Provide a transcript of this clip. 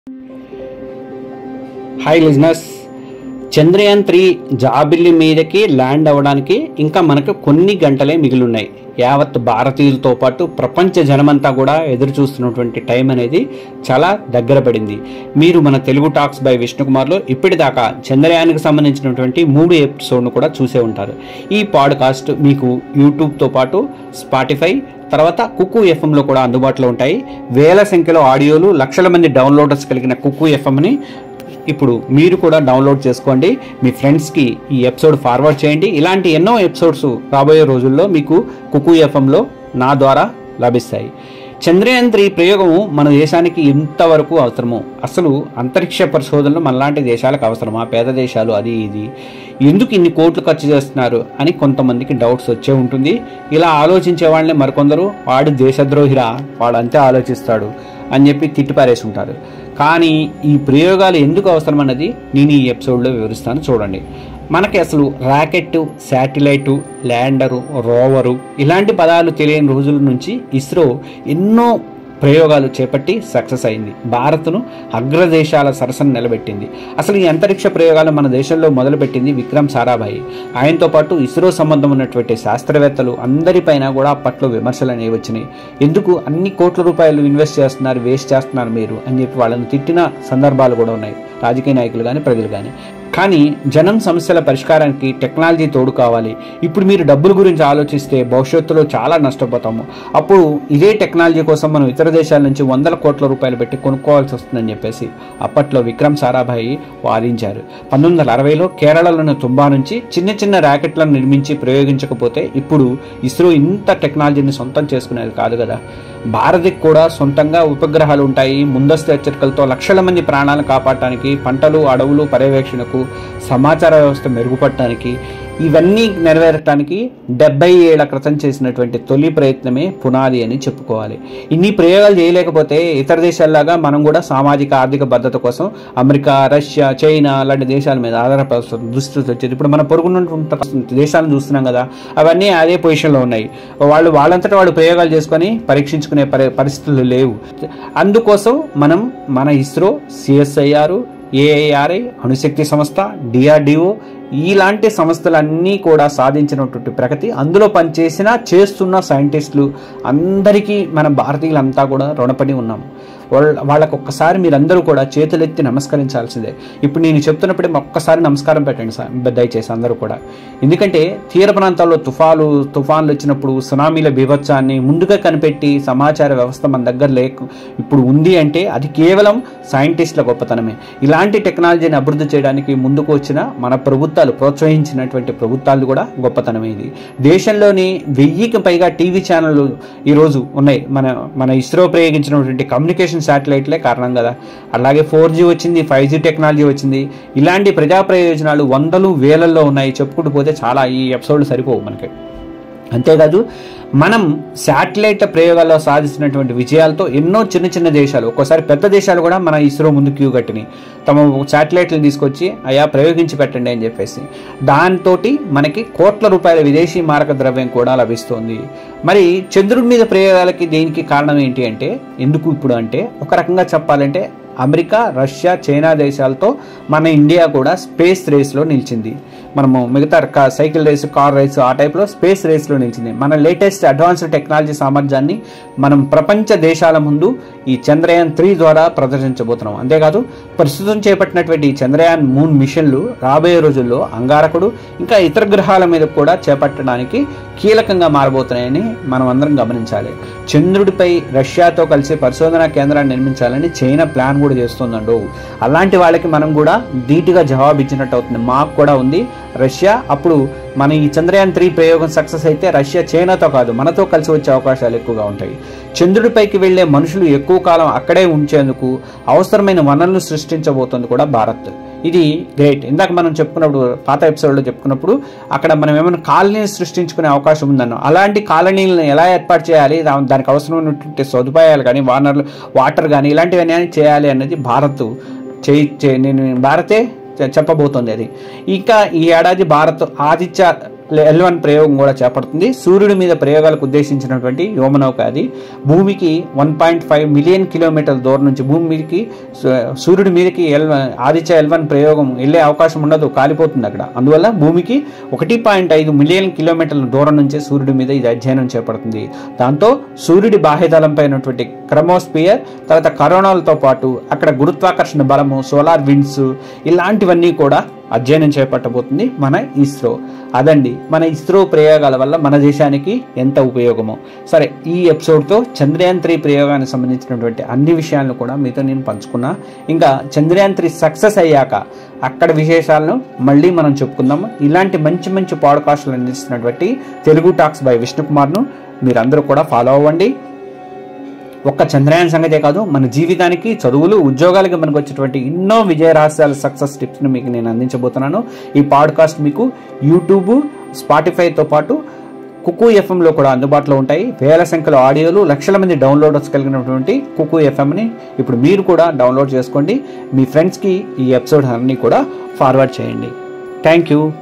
hi లిజినెస్ Chandrayaan three జాబిల్లి మీదకి ల్యాండ్ అవ్వడానికి ఇంకా మనకు కొన్ని గంటలే మిగిలి ఉన్నాయి యావత్ భారతీయులతో పాటు ప్రపంచ జనమంతా కూడా ఎదురు చూస్తున్నటువంటి టైం అనేది చాలా దగ్గర పడింది మీరు మన తెలుగు టాక్స్ బై విష్ణుకుమార్లో ఇప్పటిదాకా చంద్రయాన్కి సంబంధించినటువంటి మూడు ఎపిసోడ్ను కూడా చూసే ఉంటారు ఈ పాడ్కాస్ట్ మీకు యూట్యూబ్తో పాటు స్పాటిఫై తర్వాత కుక్కు ఎఫ్ఎంలో కూడా అందుబాటులో ఉంటాయి వేల సంఖ్యలో ఆడియోలు లక్షల మంది డౌన్లోడర్స్ కలిగిన కుక్కు ఎఫ్ఎంని ఇప్పుడు మీరు కూడా డౌన్లోడ్ చేసుకోండి మీ ఫ్రెండ్స్కి ఈ ఎపిసోడ్ ఫార్వర్డ్ చేయండి ఇలాంటి ఎన్నో ఎపిసోడ్స్ రాబోయే రోజుల్లో మీకు కుకు ఎఫ్ఎంలో నా ద్వారా లభిస్తాయి చంద్రయాన్ త్రీ ప్రయోగము మన దేశానికి ఎంతవరకు అవసరమో అసలు అంతరిక్ష పరిశోధనలు మనలాంటి దేశాలకు అవసరమా పేద దేశాలు అది ఇది ఎందుకు ఇన్ని కోట్లు ఖర్చు చేస్తున్నారు అని కొంతమందికి డౌట్స్ వచ్చే ఉంటుంది ఇలా ఆలోచించే వాళ్ళని మరికొందరు వాడు దేశద్రోహిరా వాడు అంతే ఆలోచిస్తాడు అని చెప్పి తిట్టిపారేసి ఉంటారు కానీ ఈ ప్రయోగాలు ఎందుకు అవసరం అన్నది నేను ఈ ఎపిసోడ్లో వివరిస్తాను చూడండి మనకి అసలు రాకెట్ శాటిలైటు ల్యాండరు రోవరు ఇలాంటి పదాలు తెలియని రోజుల నుంచి ఇస్రో ఎన్నో ప్రయోగాలు చేపట్టి సక్సెస్ అయింది భారత్ను అగ్రదేశాల సరసన నిలబెట్టింది అసలు ఈ అంతరిక్ష ప్రయోగాలు మన దేశంలో మొదలుపెట్టింది విక్రమ్ సారాభాయి ఆయనతో పాటు ఇస్రో సంబంధం ఉన్నటువంటి శాస్త్రవేత్తలు అందరిపైన కూడా అప్పట్లో విమర్శలు అనేవి వచ్చినాయి ఎందుకు అన్ని కోట్ల రూపాయలు ఇన్వెస్ట్ చేస్తున్నారు వేస్ట్ చేస్తున్నారు మీరు అని చెప్పి వాళ్ళని తిట్టిన సందర్భాలు కూడా ఉన్నాయి రాజకీయ నాయకులు కానీ ప్రజలు కానీ కానీ జనం సమస్యల పరిష్కారానికి టెక్నాలజీ తోడు కావాలి ఇప్పుడు మీరు డబ్బుల గురించి ఆలోచిస్తే భవిష్యత్తులో చాలా నష్టపోతాము అప్పుడు ఇదే టెక్నాలజీ కోసం మనం ఇతర దేశాల నుంచి వందల కోట్ల రూపాయలు పెట్టి కొనుక్కోవాల్సి వస్తుందని చెప్పేసి అప్పట్లో విక్రమ్ సారాభాయి వాదించారు పంతొమ్మిది వందల అరవైలో కేరళలోని తుంబా నుంచి చిన్న చిన్న ర్యాకెట్లను నిర్మించి ప్రయోగించకపోతే ఇప్పుడు ఇస్రో ఇంత టెక్నాలజీని సొంతం చేసుకునేది కాదు కదా భారత్కి కూడా సొంతంగా ఉపగ్రహాలు ఉంటాయి ముందస్తు హెచ్చరికలతో లక్షల మంది ప్రాణాలను కాపాడటానికి పంటలు అడవులు పర్యవేక్షణకు సమాచార వ్యవస్థ మెరుగుపడటానికి ఇవన్నీ నెరవేరటానికి డెబ్బై ఏళ్ల క్రితం చేసినటువంటి తొలి ప్రయత్నమే పునాది అని చెప్పుకోవాలి ఇన్ని ప్రయోగాలు చేయలేకపోతే ఇతర దేశాల్లాగా మనం కూడా సామాజిక ఆర్థిక భద్రత కోసం అమెరికా రష్యా చైనా లాంటి దేశాల మీద ఆధారపడాల్సిన దుస్థితి వచ్చేది ఇప్పుడు మన పొరుగున్నటువంటి దేశాలను చూస్తున్నాం కదా అవన్నీ అదే పొజిషన్లో ఉన్నాయి వాళ్ళు వాళ్ళంతటా వాళ్ళు ప్రయోగాలు చేసుకొని పరీక్షించుకునే పరి పరిస్థితులు లేవు అందుకోసం మనం మన ఇస్రో సిఎస్ఐఆర్ ఏఐఆర్ఐ అణుశక్తి సంస్థ డిఆర్డిఓ ఇలాంటి సంస్థలన్నీ కూడా సాధించినటువంటి ప్రగతి అందులో పనిచేసిన చేస్తున్న సైంటిస్టులు అందరికీ మన భారతీయులంతా కూడా రుణపడి ఉన్నాం వాళ్ళ వాళ్ళకు ఒక్కసారి మీరందరూ కూడా చేతులెత్తి నమస్కరించాల్సిందే ఇప్పుడు నేను చెప్తున్నప్పుడే ఒక్కసారి నమస్కారం పెట్టండి సా- దయచేసి అందరూ కూడా ఎందుకంటే తీర ప్రాంతాల్లో తుఫాలు తుఫాన్లు వచ్చినప్పుడు సునామీల బీభత్సాన్ని ముందుగా కనిపెట్టి సమాచార వ్యవస్థ మన దగ్గర లేక ఇప్పుడు ఉంది అంటే అది కేవలం సైంటిస్టుల గొప్పతనమే ఇలాంటి టెక్నాలజీని అభివృద్ధి చేయడానికి ముందుకు వచ్చిన మన ప్రభుత్వాలు ప్రోత్సహించినటువంటి ప్రభుత్వాలు కూడా గొప్పతనమే ఇది దేశంలోని వెయ్యికి పైగా టీవీ ఛానళ్ళు ఈరోజు ఉన్నాయి మన మన ఇస్రో ప్రయోగించినటువంటి కమ్యూనికేషన్ శాటిలైట్లే కారణం కదా అలాగే ఫోర్ జీ వచ్చింది ఫైవ్ జీ టెక్నాలజీ వచ్చింది ఇలాంటి ప్రజా ప్రయోజనాలు వందలు వేలల్లో ఉన్నాయి చెప్పుకుంటూ పోతే చాలా ఈ ఎపిసోడ్లు సరిపోవు మనకి అంతేకాదు మనం శాటిలైట్ ప్రయోగాల్లో సాధించినటువంటి విజయాలతో ఎన్నో చిన్న చిన్న దేశాలు ఒక్కోసారి పెద్ద దేశాలు కూడా మన ఇస్రో ముందు క్యూ కట్టినాయి తమ శాటిలైట్లను తీసుకొచ్చి అయా ప్రయోగించి పెట్టండి అని చెప్పేసి దాంతో మనకి కోట్ల రూపాయల విదేశీ మారక ద్రవ్యం కూడా లభిస్తుంది మరి చంద్రుడి మీద ప్రయోగాలకి దేనికి కారణం ఏంటి అంటే ఎందుకు ఇప్పుడు అంటే ఒక రకంగా చెప్పాలంటే అమెరికా రష్యా చైనా దేశాలతో మన ఇండియా కూడా స్పేస్ రేస్లో నిలిచింది మనము మిగతా కా- సైకిల్ రేసు కార్ రేసు ఆ టైప్లో స్పేస్ రేస్లో నిలిచింది మన లేటెస్ట్ అడ్వాన్స్డ్ టెక్నాలజీ సామర్థ్యాన్ని మనం ప్రపంచ దేశాల ముందు ఈ చంద్రయాన్ త్రీ ద్వారా ప్రదర్శించబోతున్నాం అంతేకాదు ప్రస్తుతం చేపట్టినటువంటి ఈ చంద్రయాన్ మూన్ మిషన్లు రాబోయే రోజుల్లో అంగారకుడు ఇంకా ఇతర గ్రహాల మీద కూడా చేపట్టడానికి కీలకంగా మారబోతున్నాయని మనం అందరం గమనించాలి చంద్రుడిపై రష్యాతో కలిసి పరిశోధనా కేంద్రాన్ని నిర్మించాలని చైనా ప్లాన్ కూడా చేస్తుందండు అలాంటి వాళ్ళకి మనం కూడా ధీటుగా జవాబు ఇచ్చినట్టు అవుతుంది మాకు కూడా ఉంది రష్యా అప్పుడు మన ఈ చంద్రయాన్ త్రీ ప్రయోగం సక్సెస్ అయితే రష్యా చైనాతో కాదు మనతో కలిసి వచ్చే అవకాశాలు ఎక్కువగా ఉంటాయి చంద్రుడిపైకి వెళ్లే మనుషులు ఎక్కువ కాలం అక్కడే ఉంచేందుకు అవసరమైన వనరులు సృష్టించబోతోంది కూడా భారత్ ఇది గ్రేట్ ఇందాక మనం చెప్పుకున్నప్పుడు పాత ఎపిసోడ్లో చెప్పుకున్నప్పుడు అక్కడ మనం ఏమైనా కాలనీని సృష్టించుకునే అవకాశం ఉందన్న అలాంటి కాలనీలను ఎలా ఏర్పాటు చేయాలి దా- దానికి అవసరమైనటువంటి సదుపాయాలు కానీ వానర్లు వాటర్ కానీ ఇలాంటివన్నీ చేయాలి అన్నది భారత్ చేయి చే- నేను భారతే చె- చెప్పబోతోంది అది ఇంకా ఈ ఏడాది భారత్ ఆదిత్య ఎల్ వన్ ప్రయోగం కూడా చేపడుతుంది సూర్యుడి మీద ప్రయోగాలకు ఉద్దేశించినటువంటి వ్యోమనౌక అది భూమికి వన్ పాయింట్ ఫైవ్ మిలియన్ కిలోమీటర్ల దూరం నుంచి భూమి మీదకి సూ- సూర్యుడి మీదకి ఎల్ ఆదిత్య ఎల్ వన్ ప్రయోగం వెళ్ళే అవకాశం ఉండదు కాలిపోతుంది అక్కడ అందువల్ల భూమికి ఒకటి పాయింట్ ఐదు మిలియన్ కిలోమీటర్ల దూరం నుంచే సూర్యుడి మీద ఇది అధ్యయనం చేపడుతుంది దాంతో సూర్యుడి బాహ్యదళంపై ఉన్నటువంటి క్రమోస్పియర్ తర్వాత కరోనాలతో పాటు అక్కడ గురుత్వాకర్షణ బలము సోలార్ విండ్స్ ఇలాంటివన్నీ కూడా అధ్యయనం చేపట్టబోతుంది మన ఇస్రో అదండి మన ఇస్రో ప్రయోగాల వల్ల మన దేశానికి ఎంత ఉపయోగమో సరే ఈ ఎపిసోడ్తో చంద్రయాన్ త్రీ ప్రయోగానికి సంబంధించినటువంటి అన్ని విషయాలను కూడా మీతో నేను పంచుకున్నా ఇంకా చంద్రయాన్ త్రీ సక్సెస్ అయ్యాక అక్కడ విశేషాలను మళ్ళీ మనం చెప్పుకుందాము ఇలాంటి మంచి మంచి పాడ్కాస్టులు అందిస్తున్నటువంటి తెలుగు టాక్స్ బై విష్ణుకుమార్ను మీరందరూ కూడా ఫాలో అవ్వండి ఒక్క చంద్రయాన్ సంగతే కాదు మన జీవితానికి చదువులు ఉద్యోగాలకి మనకు వచ్చేటువంటి ఎన్నో విజయ రహస్యాల సక్సెస్ టిప్స్ని మీకు నేను అందించబోతున్నాను ఈ పాడ్కాస్ట్ మీకు యూట్యూబ్ స్పాటిఫైతో పాటు కుకు ఎఫ్ఎంలో కూడా అందుబాటులో ఉంటాయి వేల సంఖ్యలో ఆడియోలు లక్షల మంది డౌన్లోడర్స్ కలిగినటువంటి కుకు ఎఫ్ఎంని ఇప్పుడు మీరు కూడా డౌన్లోడ్ చేసుకోండి మీ ఫ్రెండ్స్కి ఈ ఎపిసోడ్ అన్ని కూడా ఫార్వర్డ్ చేయండి థ్యాంక్ యూ